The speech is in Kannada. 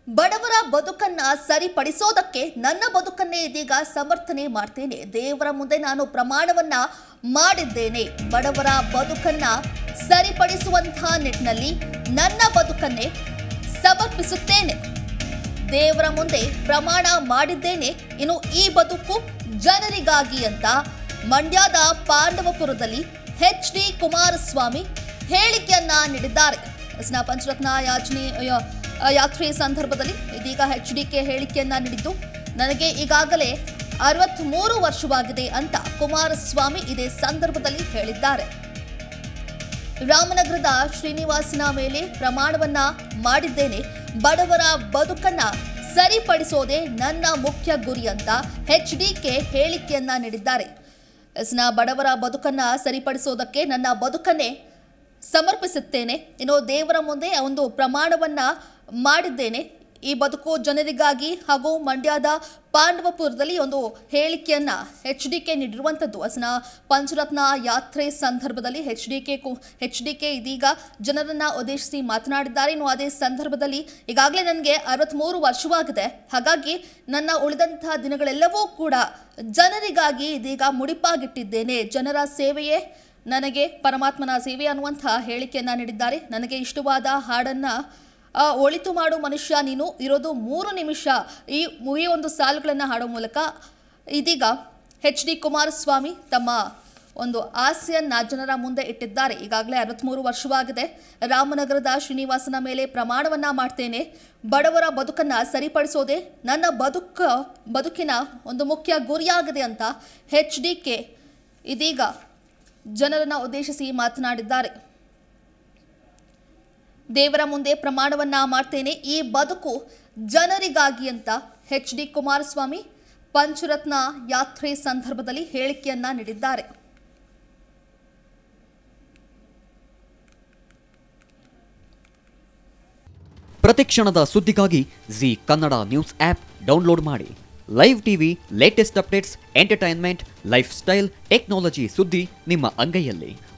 ಬಡವರ ಬದುಕನ್ನ ಸರಿಪಡಿಸೋದಕ್ಕೆ ನನ್ನ ಬದುಕನ್ನೇ ಇದೀಗ ಸಮರ್ಥನೆ ಮಾಡ್ತೇನೆ ದೇವರ ಮುಂದೆ ನಾನು ಪ್ರಮಾಣವನ್ನ ಮಾಡಿದ್ದೇನೆ ಬಡವರ ಬದುಕನ್ನ ಸರಿಪಡಿಸುವಂತಹ ನಿಟ್ಟಿನಲ್ಲಿ ನನ್ನ ಬದುಕನ್ನೇ ಸಮರ್ಪಿಸುತ್ತೇನೆ ದೇವರ ಮುಂದೆ ಪ್ರಮಾಣ ಮಾಡಿದ್ದೇನೆ ಇನ್ನು ಈ ಬದುಕು ಜನರಿಗಾಗಿ ಅಂತ ಮಂಡ್ಯದ ಪಾಂಡವಪುರದಲ್ಲಿ ಎಚ್ ಡಿ ಕುಮಾರಸ್ವಾಮಿ ಹೇಳಿಕೆಯನ್ನ ನೀಡಿದ್ದಾರೆ ಎಸ್ನ ಪಂಚರತ್ನ ಯಾಚನೆ ಯ- ಯಾತ್ರೆ ಸಂದರ್ಭದಲ್ಲಿ ಇದೀಗ ಎಚ್ ಡಿ ಕೆ ಹೇಳಿಕೆಯನ್ನ ನೀಡಿದ್ದು ನನಗೆ ಈಗಾಗಲೇ ಅರವತ್ಮೂರು ವರ್ಷವಾಗಿದೆ ಅಂತ ಕುಮಾರಸ್ವಾಮಿ ಇದೇ ಸಂದರ್ಭದಲ್ಲಿ ಹೇಳಿದ್ದಾರೆ ರಾಮನಗರದ ಶ್ರೀನಿವಾಸನ ಮೇಲೆ ಪ್ರಮಾಣವನ್ನ ಮಾಡಿದ್ದೇನೆ ಬಡವರ ಬದುಕನ್ನ ಸರಿಪಡಿಸೋದೇ ನನ್ನ ಮುಖ್ಯ ಗುರಿ ಅಂತ ಎಚ್ ಕೆ ಹೇಳಿಕೆಯನ್ನ ನೀಡಿದ್ದಾರೆ ಎಸ್ನ ಬಡವರ ಬದುಕನ್ನ ಸರಿಪಡಿಸೋದಕ್ಕೆ ನನ್ನ ಬದುಕನ್ನೇ ಸಮರ್ಪಿಸುತ್ತೇನೆ ಇನ್ನು ದೇವರ ಮುಂದೆ ಒಂದು ಪ್ರಮಾಣವನ್ನ ಮಾಡಿದ್ದೇನೆ ಈ ಬದುಕು ಜನರಿಗಾಗಿ ಹಾಗೂ ಮಂಡ್ಯದ ಪಾಂಡವಪುರದಲ್ಲಿ ಒಂದು ಹೇಳಿಕೆಯನ್ನ ಎಚ್ ಡಿ ಕೆ ನೀಡಿರುವಂಥದ್ದು ಅಸನ ಪಂಚರತ್ನ ಯಾತ್ರೆ ಸಂದರ್ಭದಲ್ಲಿ H D K H D K ಇದೀಗ ಜನರನ್ನ ಉದ್ದೇಶಿಸಿ ಮಾತನಾಡಿದ್ದಾರೆ ಇನ್ನು ಅದೇ ಸಂದರ್ಭದಲ್ಲಿ ಈಗಾಗಲೇ ನನಗೆ ಅರವತ್ತ್ಮೂರು ವರ್ಷವಾಗಿದೆ ಹಾಗಾಗಿ ನನ್ನ ಉಳಿದಂತಹ ದಿನಗಳೆಲ್ಲವೂ ಕೂಡ ಜನರಿಗಾಗಿ ಇದೀಗ ಮುಡಿಪಾಗಿಟ್ಟಿದ್ದೇನೆ ಜನರ ಸೇವೆಯೇ ನನಗೆ ಪರಮಾತ್ಮನ ಸೇವೆ ಅನ್ನುವಂಥ ಹೇಳಿಕೆಯನ್ನ ನೀಡಿದ್ದಾರೆ ನನಗೆ ಇಷ್ಟವಾದ ಹಾಡನ್ನ ಆ, ಒಳಿತು ಮಾಡು ಮನುಷ್ಯ ನೀನು ಇರೋದು ಮೂರು ನಿಮಿಷ ಈ ಈ ಒಂದು ಸಾಲುಗಳನ್ನು ಹಾಡೋ ಮೂಲಕ ಇದೀಗ ಎಚ್ ಡಿ ಕುಮಾರಸ್ವಾಮಿ ತಮ್ಮ ಒಂದು ಆಸೆಯನ್ನ ಜನರ ಮುಂದೆ ಇಟ್ಟಿದ್ದಾರೆ ಈಗಾಗಲೇ ಅರವತ್ತ್ಮೂರು ವರ್ಷವಾಗಿದೆ ರಾಮನಗರದ ಶ್ರೀನಿವಾಸನ ಮೇಲೆ ಪ್ರಮಾಣವನ್ನ ಮಾಡ್ತೇನೆ ಬಡವರ ಬದುಕನ್ನ ಸರಿಪಡಿಸೋದೇ ನನ್ನ ಬದುಕ ಬದುಕಿನ ಒಂದು ಮುಖ್ಯ ಗುರಿಯಾಗಿದೆ ಅಂತ ಎಚ್ ಡಿ ಕೆ ಇದೀಗ ಜನರನ್ನ ಉದ್ದೇಶಿಸಿ ಮಾತನಾಡಿದ್ದಾರೆ ದೇವರ ಮುಂದೆ ಪ್ರಮಾಣವನ್ನ ಮಾಡ್ತೇನೆ ಈ ಬದುಕು ಜನರಿಗಾಗಿ ಅಂತ ಎಚ್ ಡಿ ಕುಮಾರಸ್ವಾಮಿ ಪಂಚರತ್ನ ಯಾತ್ರೆ ಸಂದರ್ಭದಲ್ಲಿ ಹೇಳಿಕೆಯನ್ನ ನೀಡಿದ್ದಾರೆ ಪ್ರತಿಕ್ಷಣದ ಸುದ್ದಿಗಾಗಿ Zee Kannada news app download ಮಾಡಿ live TV latest updates entertainment lifestyle technology ಸುದ್ದಿ ನಿಮ್ಮ ಅಂಗೈಯಲ್ಲಿ